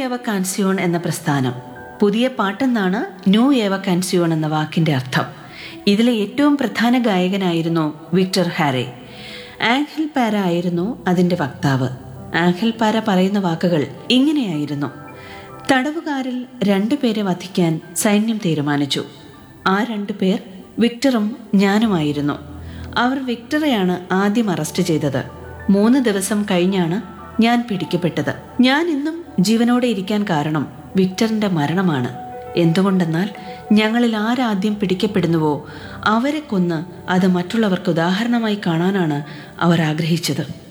ഏവ കാൻസിയോൺ എന്ന പ്രസ്ഥാനം പുതിയ പാട്ടെന്നാണ് ന്യൂ ഏവ കാൻസിയോൺ എന്ന വാക്കിന്റെ അർത്ഥം ഇതിലെ ഏറ്റവും പ്രധാന ഗായകനായിരുന്നു വിക്ടർ ഹാരെ ആംഗൽ പാര ആയിരുന്നു അതിന്റെ വക്താവ് ആംഗൽ പാര പറയുന്ന വാക്കുകൾ ഇങ്ങനെയായിരുന്നു തടവുകാരിൽ രണ്ടുപേരെ വധിക്കാൻ സൈന്യം തീരുമാനിച്ചു ആ രണ്ടു പേർ വിക്ടറും ഞാനുമായിരുന്നു അവർ വിക്ടറെയാണ് ആദ്യം അറസ്റ്റ് ചെയ്തത് മൂന്ന് ദിവസം കഴിഞ്ഞാണ് ഞാൻ പിടിക്കപ്പെട്ടത് ഞാൻ ഇന്നും ജീവനോടെ ഇരിക്കാൻ കാരണം വിക്ടറിന്റെ മരണമാണ് എന്തുകൊണ്ടെന്നാൽ ഞങ്ങളിൽ ആരാദ്യം പിടിക്കപ്പെടുന്നുവോ അവരെ കൊന്ന് അത് മറ്റുള്ളവർക്ക് ഉദാഹരണമായി കാണാനാണ് അവർ ആഗ്രഹിച്ചത്